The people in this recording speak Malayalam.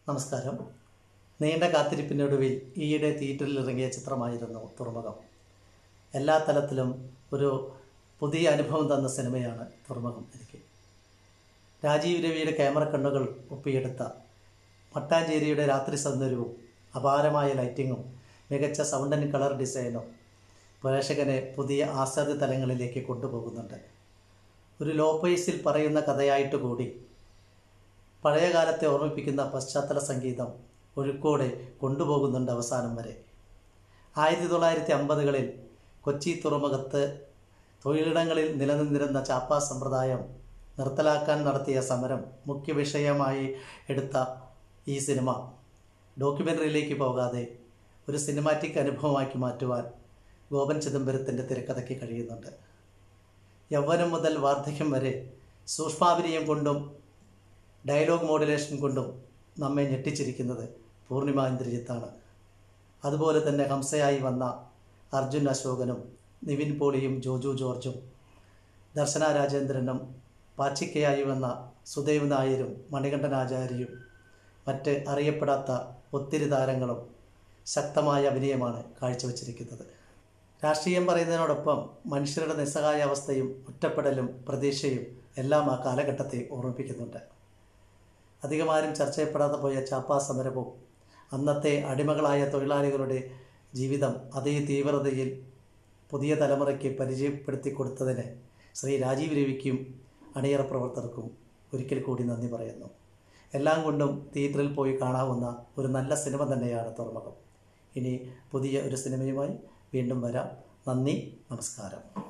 നമസ്കാരം നീണ്ട കാത്തിരിപ്പിനൊടുവിൽ ഈയിടെ തിയേറ്ററിൽ ഇറങ്ങിയ ചിത്രമായിരുന്നു തുറമുഖം എല്ലാ തലത്തിലും ഒരു പുതിയ അനുഭവം തന്ന സിനിമയാണ് തുറമുഖം എനിക്ക് രാജീവ് രവിയുടെ ക്യാമറ കണ്ണുകൾ ഒപ്പിയെടുത്ത മട്ടാഞ്ചേരിയുടെ രാത്രി സൗന്ദര്യവും അപാരമായ ലൈറ്റിങ്ങും മികച്ച സൗണ്ട് ആൻഡ് കളർ ഡിസൈനും പ്രേക്ഷകനെ പുതിയ ആസ്വാദ്യ തലങ്ങളിലേക്ക് കൊണ്ടുപോകുന്നുണ്ട് ഒരു ലോ പേസിൽ പറയുന്ന കഥയായിട്ട് കൂടി പഴയ കാലത്തെ ഓർമ്മിപ്പിക്കുന്ന പശ്ചാത്തല സംഗീതം ഒഴുക്കോടെ കൊണ്ടുപോകുന്നുണ്ട് അവസാനം വരെ ആയിരത്തി തൊള്ളായിരത്തി അമ്പതുകളിൽ കൊച്ചി തുറമുഖത്ത് തൊഴിലിടങ്ങളിൽ നിലനിന്നിരുന്ന ചാപ്പ സമ്പ്രദായം നിർത്തലാക്കാൻ നടത്തിയ സമരം മുഖ്യ വിഷയമായി എടുത്ത ഈ സിനിമ ഡോക്യുമെൻ്ററിയിലേക്ക് പോകാതെ ഒരു സിനിമാറ്റിക് അനുഭവമാക്കി മാറ്റുവാൻ ഗോപൻ ചിദംബരത്തിൻ്റെ തിരക്കഥയ്ക്ക് കഴിയുന്നുണ്ട് യൗവനം മുതൽ വാർദ്ധക്യം വരെ സൂക്ഷ്മാഭിനയം കൊണ്ടും ഡയലോഗ് മോഡുലേഷൻ കൊണ്ടും നമ്മെ ഞെട്ടിച്ചിരിക്കുന്നത് പൂർണിമ ഇന്ദ്രജിത്താണ് അതുപോലെ തന്നെ ഹംസയായി വന്ന അർജുൻ അശോകനും നിവിൻ പോളിയും ജോജു ജോർജും ദർശന രാജേന്ദ്രനും പാച്ചിക്കയായി വന്ന സുദേവ് നായരും മണികണ്ഠനാചാര്യയും മറ്റ് അറിയപ്പെടാത്ത ഒത്തിരി താരങ്ങളും ശക്തമായ അഭിനയമാണ് കാഴ്ചവെച്ചിരിക്കുന്നത് രാഷ്ട്രീയം പറയുന്നതിനോടൊപ്പം മനുഷ്യരുടെ നിസ്സഹായ അവസ്ഥയും ഒറ്റപ്പെടലും പ്രതീക്ഷയും എല്ലാം ആ കാലഘട്ടത്തെ ഓർമ്മിപ്പിക്കുന്നുണ്ട് അധികമാരും ചർച്ച ചെയ്യപ്പെടാതെ പോയ ചാപ്പാ സമരവും അന്നത്തെ അടിമകളായ തൊഴിലാളികളുടെ ജീവിതം അതേ തീവ്രതയിൽ പുതിയ തലമുറയ്ക്ക് പരിചയപ്പെടുത്തി കൊടുത്തതിന് ശ്രീ രാജീവ് രവിക്കും അണിയറ പ്രവർത്തകർക്കും ഒരിക്കൽ കൂടി നന്ദി പറയുന്നു എല്ലാം കൊണ്ടും തിയേറ്ററിൽ പോയി കാണാവുന്ന ഒരു നല്ല സിനിമ തന്നെയാണ് തുറമുഖം ഇനി പുതിയ ഒരു സിനിമയുമായി വീണ്ടും വരാം നന്ദി നമസ്കാരം